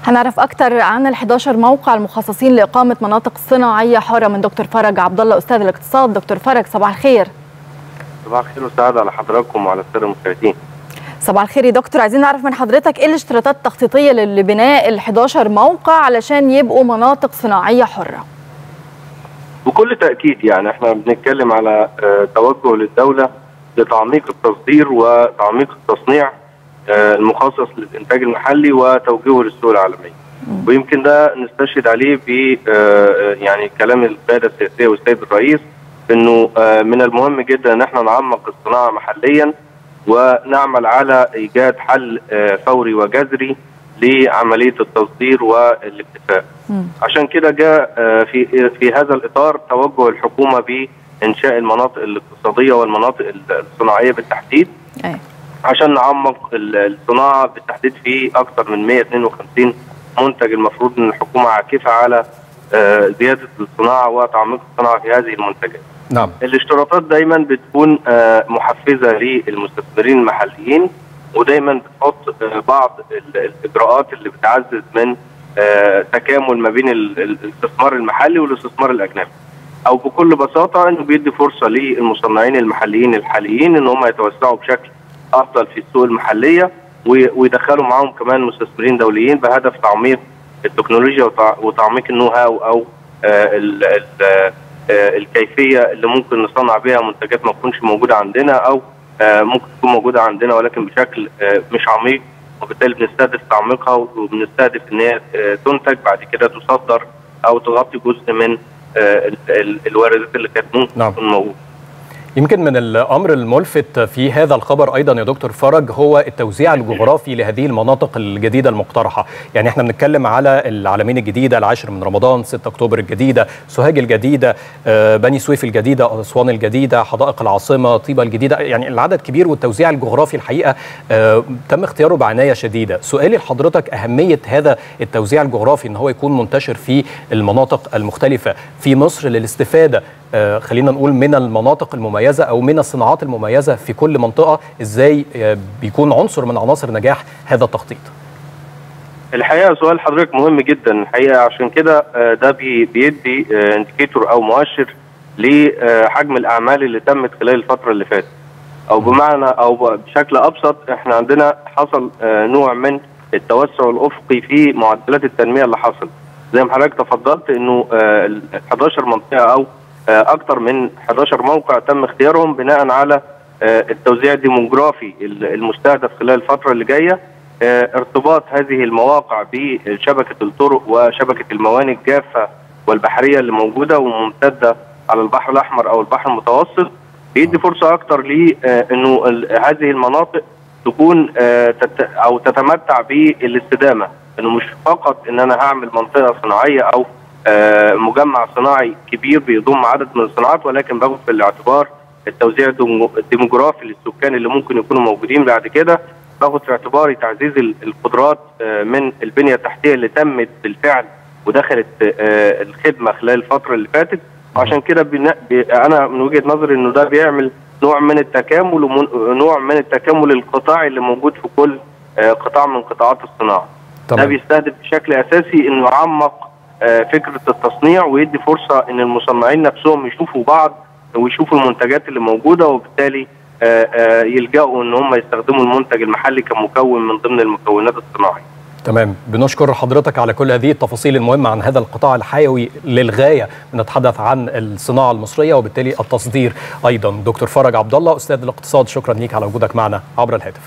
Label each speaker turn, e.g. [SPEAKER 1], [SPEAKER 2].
[SPEAKER 1] هنعرف اكتر عن ال 11 موقع المخصصين لاقامه مناطق صناعيه حره من دكتور فرج عبد الله استاذ الاقتصاد دكتور فرج صباح الخير
[SPEAKER 2] صباح الخير والسعاده على حضراتكم وعلى الساده المشاهدين
[SPEAKER 1] صباح الخير يا دكتور عايزين نعرف من حضرتك ايه الاشتراطات التخطيطيه لبناء ال 11 موقع علشان يبقوا مناطق صناعيه حره
[SPEAKER 2] بكل تاكيد يعني احنا بنتكلم على توجه للدوله لتعميق التصدير وتعميق التصنيع المخصص للانتاج المحلي وتوجيهه للسوق العالميه. ويمكن ده نستشهد عليه ب يعني كلام القياده السياسيه والسيد الرئيس انه من المهم جدا ان احنا نعمق الصناعه محليا ونعمل على ايجاد حل فوري وجذري لعمليه التصدير والاكتفاء. عشان كده جاء في في هذا الاطار توجه الحكومه بانشاء المناطق الاقتصاديه والمناطق الصناعيه بالتحديد.
[SPEAKER 1] أيه.
[SPEAKER 2] عشان نعمق الصناعه بالتحديد في اكثر من 152 منتج المفروض ان الحكومه عاكفه على زياده الصناعه وتعميق الصناعه في هذه المنتجات.
[SPEAKER 3] نعم.
[SPEAKER 2] الاشتراطات دايما بتكون محفزه للمستثمرين المحليين ودايما بتحط بعض الاجراءات اللي بتعزز من تكامل ما بين الاستثمار المحلي والاستثمار الاجنبي. او بكل بساطه انه بيدي فرصه للمصنعين المحليين الحاليين ان هم يتوسعوا بشكل افضل في السوق المحليه ويدخلوا معاهم كمان مستثمرين دوليين بهدف تعميق التكنولوجيا وتعميق النو هاو او ال ال الكيفيه اللي ممكن نصنع بها منتجات ما تكونش موجوده عندنا او ممكن تكون موجوده عندنا ولكن بشكل مش عميق وبالتالي بنستهدف تعميقها وبنستهدف ان هي تنتج بعد كده تصدر او تغطي جزء من الواردات اللي كانت ممكن
[SPEAKER 3] نعم.
[SPEAKER 2] تكون موجوده.
[SPEAKER 3] يمكن من الامر الملفت في هذا الخبر ايضا يا دكتور فرج هو التوزيع الجغرافي لهذه المناطق الجديده المقترحه، يعني احنا بنتكلم على العلمين الجديده، العاشر من رمضان، 6 اكتوبر الجديده، سوهاج الجديده، بني سويف الجديده، اسوان الجديده، حدائق العاصمه، طيبه الجديده، يعني العدد كبير والتوزيع الجغرافي الحقيقه تم اختياره بعنايه شديده، سؤالي لحضرتك اهميه هذا التوزيع الجغرافي ان هو يكون منتشر في المناطق المختلفه في مصر للاستفاده آه خلينا نقول من المناطق المميزه او من الصناعات المميزه في كل منطقه ازاي آه بيكون عنصر من عناصر نجاح هذا التخطيط
[SPEAKER 2] الحقيقه سؤال حضرتك مهم جدا الحقيقه عشان كده آه ده بي بيدي انديكيتور او مؤشر لحجم الاعمال اللي تمت خلال الفتره اللي فاتت او بمعنى او بشكل ابسط احنا عندنا حصل نوع من التوسع الافقي في معدلات التنميه اللي حصل زي ما حضرتك تفضلت انه 11 منطقه او اكثر من 11 موقع تم اختيارهم بناء على التوزيع الديموغرافي المستهدف خلال الفتره اللي جايه ارتباط هذه المواقع بشبكه الطرق وشبكه الموانئ الجافه والبحريه اللي موجوده وممتده على البحر الاحمر او البحر المتوسط بيدي فرصه اكثر لانه هذه المناطق تكون او تتمتع بالاستدامه انه مش فقط ان انا هعمل منطقه صناعيه او مجمع صناعي كبير بيضم عدد من الصناعات ولكن باخد في الاعتبار التوزيع الديموغرافي للسكان اللي ممكن يكونوا موجودين بعد كده باخد في اعتباري تعزيز القدرات من البنيه التحتيه اللي تمت بالفعل ودخلت الخدمه خلال الفتره اللي فاتت وعشان كده انا من وجهه نظري انه ده بيعمل نوع من التكامل ونوع من التكامل القطاعي اللي موجود في كل قطاع من قطاعات الصناعه. ده بيستهدف بشكل اساسي انه يعمق فكره التصنيع ويدي فرصه ان المصنعين نفسهم يشوفوا بعض ويشوفوا المنتجات اللي موجوده وبالتالي يلجأوا ان هم يستخدموا المنتج المحلي كمكون من ضمن المكونات الصناعيه.
[SPEAKER 3] تمام بنشكر حضرتك على كل هذه التفاصيل المهمه عن هذا القطاع الحيوي للغايه بنتحدث عن الصناعه المصريه وبالتالي التصدير ايضا دكتور فرج عبد الله استاذ الاقتصاد شكرا ليك على وجودك معنا عبر الهاتف